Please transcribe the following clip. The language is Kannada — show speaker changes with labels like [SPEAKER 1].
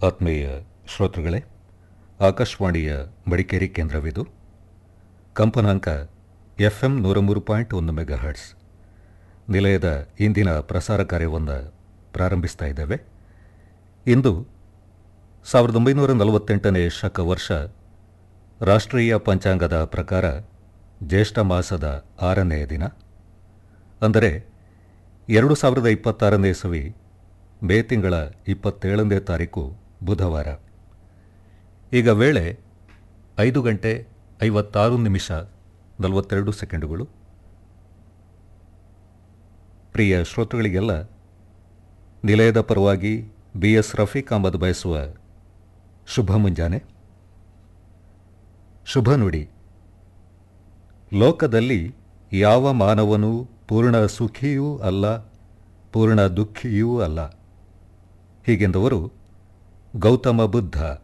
[SPEAKER 1] ಆತ್ಮೀಯ ಶ್ರೋತೃಗಳೇ ಆಕಾಶವಾಣಿಯ ಮಡಿಕೇರಿ ಕೇಂದ್ರವಿದು ಕಂಪನಾಂಕ ಎಫ್ ಎಂ ನೂರ ಮೂರು ಪಾಯಿಂಟ್ ಒಂದು ಮೆಗಾ ಹರ್ಟ್ಸ್ ನಿಲಯದ ಇಂದಿನ ಪ್ರಸಾರ ಕಾರ್ಯವನ್ನು ಪ್ರಾರಂಭಿಸ್ತಾ ಇದ್ದೇವೆ ಇಂದು ಸಾವಿರದ ಒಂಬೈನೂರ ನಲವತ್ತೆಂಟನೇ ಶಕ ವರ್ಷ ರಾಷ್ಟ್ರೀಯ ಪಂಚಾಂಗದ ಪ್ರಕಾರ ಜ್ಯೇಷ್ಠ ಮಾಸದ ಆರನೆಯ ದಿನ ಅಂದರೆ ಎರಡು ಸಾವಿರದ ಇಪ್ಪತ್ತಾರನೇ ಇಸವಿ ಮೇ ತಿಂಗಳ ಇಪ್ಪತ್ತೇಳನೇ ತಾರೀಕು ಬುಧವಾರ ಈಗ ವೇಳೆ ಐದು ಗಂಟೆ ಐವತ್ತಾರು ನಿಮಿಷ ನಲವತ್ತೆರಡು ಸೆಕೆಂಡುಗಳು ಪ್ರಿಯ ಶ್ರೋತೃಗಳಿಗೆಲ್ಲ ನಿಲಯದ ಪರವಾಗಿ ಬಿ ಎಸ್ ರಫೀಕ್ ಅಹಮದ್ ಬಯಸುವ ಶುಭ ಮುಂಜಾನೆ ಶುಭ ನುಡಿ ಲೋಕದಲ್ಲಿ ಯಾವ ಮಾನವನೂ ಪೂರ್ಣ ಸುಖಿಯೂ ಅಲ್ಲ ಪೂರ್ಣ ದುಃಖಿಯೂ ಅಲ್ಲ ಹೀಗೆಂದವರು ಗೌತಮ ಬುದ್ಧ